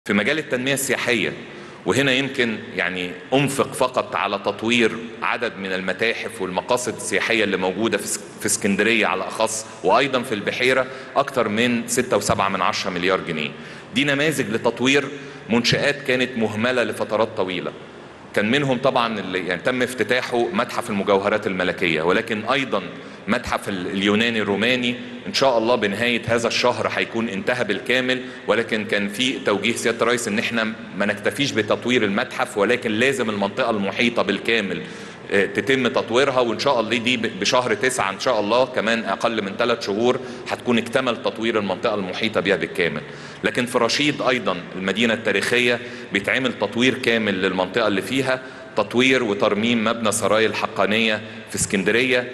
في مجال التنمية السياحية وهنا يمكن يعني أنفق فقط على تطوير عدد من المتاحف والمقاصد السياحية اللي موجودة في اسك- في اسكندرية على أخص وأيضا في البحيرة أكثر من 6.7 من عشرة مليار جنيه دي نماذج لتطوير منشآت كانت مهملة لفترات طويلة كان منهم طبعا اللي يعني تم افتتاحه متحف المجوهرات الملكية ولكن أيضا متحف ال- اليوناني الروماني إن شاء الله بنهاية هذا الشهر هيكون انتهى بالكامل ولكن كان في توجيه سيادة الرئيس إن احنا ما نكتفيش بتطوير المتحف ولكن لازم المنطقة المحيطة بالكامل آه، تتم تطويرها وان شاء الله دي ب- بشهر تسعة ان شاء الله كمان اقل من ثلاث شهور هتكون اكتمل تطوير المنطقة المحيطة بها بالكامل لكن في رشيد ايضا المدينة التاريخية بيتعمل تطوير كامل للمنطقة اللي فيها تطوير وترميم مبنى سراي الحقانية في اسكندرية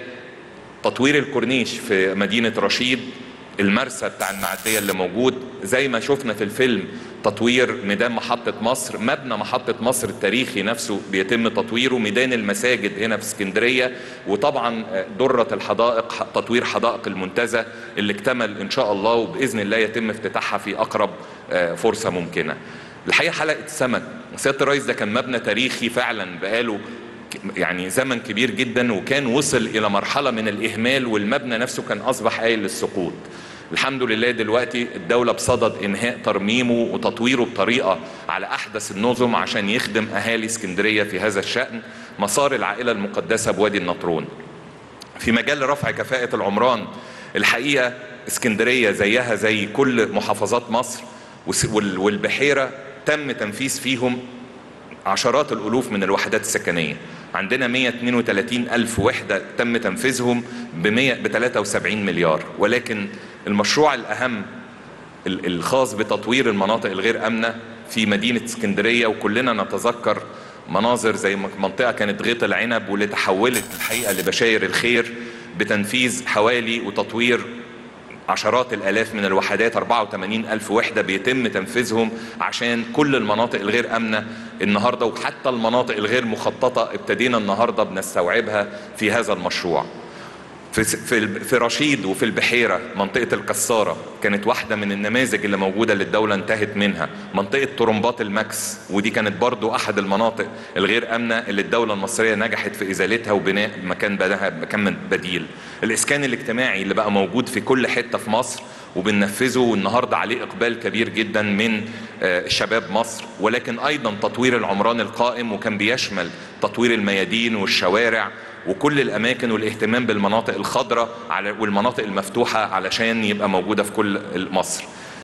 تطوير الكورنيش في مدينة رشيد المرسى بتاع المعدية اللي موجود زي ما شفنا في الفيلم تطوير ميدان محطة مصر مبنى محطة مصر التاريخي نفسه بيتم تطويره ميدان المساجد هنا في اسكندرية وطبعا درة الحدائق تطوير حدائق المنتزه اللي اكتمل ان شاء الله وبإذن الله يتم افتتاحها في أقرب آه، فرصة ممكنة الحقيقة حلقة سمك سيادة الرئيس ده كان مبنى تاريخي فعلا بقاله يعني زمن كبير جدا وكان وصل الى مرحله من الاهمال والمبنى نفسه كان اصبح قايل للسقوط الحمد لله دلوقتي الدوله بصدد انهاء ترميمه وتطويره بطريقه على احدث النظم عشان يخدم اهالي اسكندريه في هذا الشان مسار العائله المقدسه بوادي النطرون في مجال رفع كفاءة العمران الحقيقة اسكندرية زيها زي كل محافظات مصر وس- وال- والبحيرة تم تنفيذ فيهم عشرات الألوف من الوحدات السكنية عندنا 132 ألف وحدة تم تنفيذهم ب 100 ب 73 مليار ولكن المشروع الأهم ال- الخاص بتطوير المناطق الغير امنه في مدينه اسكندريه وكلنا نتذكر مناظر زي ما- منطقه كانت غيط العنب واللي تحولت الحقيقه لبشاير الخير بتنفيذ حوالي وتطوير عشرات الالاف من الوحدات 84 الف وحده بيتم تنفيذهم عشان كل المناطق الغير امنه النهارده وحتى المناطق الغير مخططه ابتدينا النهارده بنستوعبها في هذا المشروع في في ال- في رشيد وفي البحيره منطقه الكساره كانت واحده من النماذج اللي موجوده اللي الدوله انتهت منها منطقه طرمبات الماكس ودي كانت برضو احد المناطق الغير امنه اللي الدوله المصريه نجحت في ازالتها وبناء مكان بدها مكان بديل الاسكان الاجتماعي اللي بقى موجود في كل حته في مصر وبننفذه والنهارده عليه اقبال كبير جدا من آه، شباب مصر ولكن ايضا تطوير العمران القائم وكان بيشمل تطوير الميادين والشوارع وكل الاماكن والاهتمام بالمناطق الخضراء على والمناطق المفتوحه علشان يبقى موجوده في كل مصر